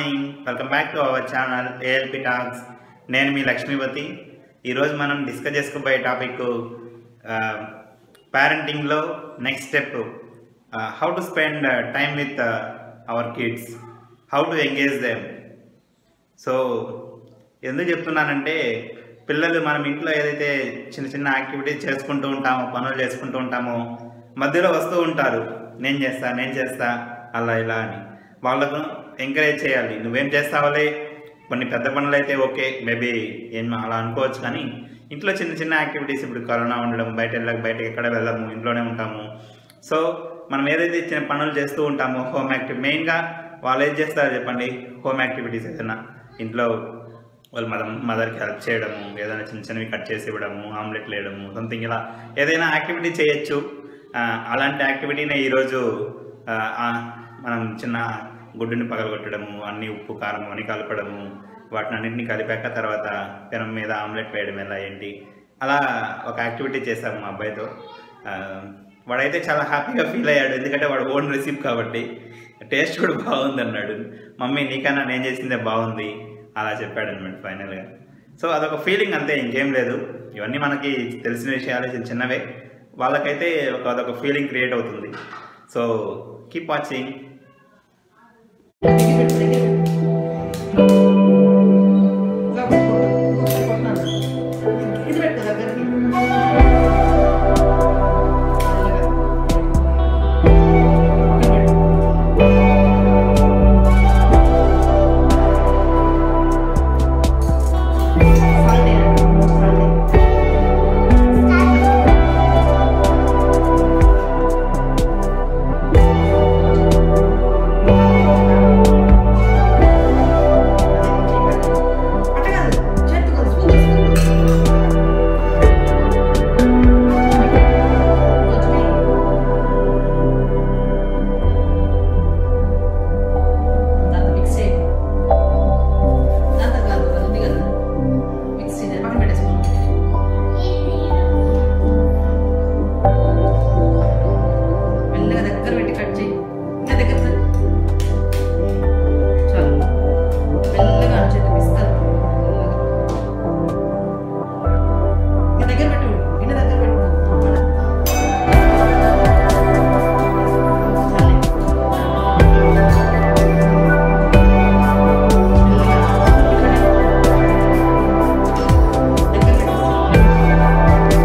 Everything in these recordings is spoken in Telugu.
Morning welcome back to our channel ALP talks నేను మీ లక్ష్మీపతి ఈరోజు మనం డిస్కస్ చేసుకోబోయే టాపిక్ పేరెంటింగ్లో next step how to spend time with our kids how to engage them so ఎందుకు చెప్తున్నానంటే పిల్లలు మనం ఇంట్లో ఏదైతే చిన్న చిన్న యాక్టివిటీస్ చేసుకుంటూ ఉంటామో పనులు చేసుకుంటూ ఉంటామో మధ్యలో వస్తూ ఉంటారు నేను చేస్తా నేను చేస్తా అలా ఇలా అని వాళ్ళకు ఎంకరేజ్ చేయాలి నువ్వేం చేస్తావులే కొన్ని పెద్ద పనులు అయితే ఓకే మేబీ ఏం అలా అనుకోవచ్చు కానీ ఇంట్లో చిన్న చిన్న యాక్టివిటీస్ ఇప్పుడు కరోనా ఉండడం బయట వెళ్ళక బయటకి ఎక్కడ వెళ్ళము ఇంట్లోనే ఉంటాము సో మనం ఏదైతే చిన్న పనులు చేస్తూ ఉంటామో హోమ్ యాక్టివ్ మెయిన్గా వాళ్ళు ఏం చేస్తారో చెప్పండి హోమ్ యాక్టివిటీస్ ఏదైనా ఇంట్లో వాళ్ళ మదర్ మదర్కి హెల్ప్ చేయడము ఏదైనా చిన్న చిన్నవి కట్ చేసి ఇవ్వడము ఆమ్లెట్లు వేయడము సంథింగ్ ఇలా ఏదైనా యాక్టివిటీ చేయొచ్చు ఆ, అలాంటి యాక్టివిటీనే ఈరోజు ఆ, ఆ, మనం చిన్న గుడ్డుని పగలగొట్టడము అన్ని ఉప్పు కారం అని కలపడము వాటిని అన్నింటినీ కలిపాక తర్వాత పెనం మీద ఆమ్లెట్ వేయడం ఎలా ఏంటి అలా ఒక యాక్టివిటీ చేశాము మా అబ్బాయితో ఆ, వాడైతే చాలా హ్యాపీగా ఫీల్ అయ్యాడు ఎందుకంటే వాడు ఓన్ రెసిపీ కాబట్టి టేస్ట్ కూడా బాగుంది అన్నాడు మమ్మీ నీకన్నా నేను చేసిందే బాగుంది అలా చెప్పాడు అనమాట ఫైనల్గా సో అదొక ఫీలింగ్ అంతే ఇంకేం లేదు ఇవన్నీ మనకి తెలిసిన విషయాలు చిన్న చిన్నవే వాళ్ళకైతే ఒక అదొక ఫీలింగ్ క్రియేట్ అవుతుంది సో కీప్ వాచింగ్ దగ్గర పెట్టు, దగ్గర పెట్టు. ఇలా కొట్టు, కొట్టు, కొట్టు. ఇది పెట్టు దగ్గరికి. అలాగా. ఇక్కడ పెట్టు. సాల్ట్ వేయాలి, సాల్ట్ వేయాలి. అట్ట కాదు, చేత్తో కాదు, స్పూన్ తీసుకుని. కొంచెం వేయి. దాంతో మిక్స్ చేయి. దాంతో కాదు, అది ఉంది కదా. మిక్స్ చేయి, పక్కన పెట్టేసుకో. మెల్లగా దగ్గర పెట్టి కట్ చేయి ఇంకా దగ్గర రా. చాలు మెల్లగా అరచేతి పిస్తాను మెల్లగా ఇంకా దగ్గర పెట్టు గిన్నె దగ్గర పెట్టు చాలే. మెల్లగా దగ్గర పెట్టు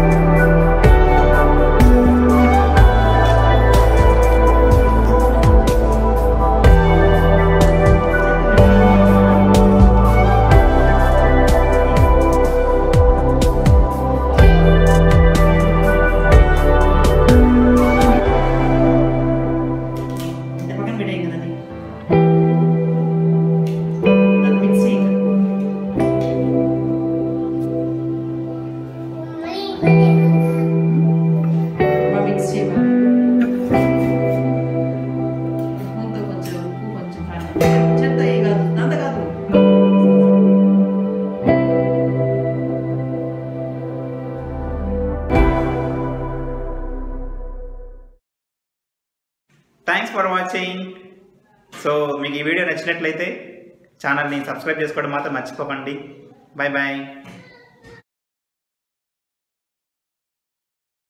ఇంత పక్కన పెట్టాయి కదా అది. దాన్ని మిక్స్ చేయి ఇంకా. బాగా మిక్స్ చేయి బాగా. స్పూన్తో కొంచెం ఉప్పు కొంచెం కారం. చెత్త ఏ కాదు దంత కాదు థ్యాంక్స్ ఫర్ వాచింగ్ సో మీకు ఈ వీడియో నచ్చినట్లయితే ఛానల్ని సబ్స్క్రైబ్ చేసుకోవడం మాత్రం మర్చిపోకండి బాయ్ బాయ్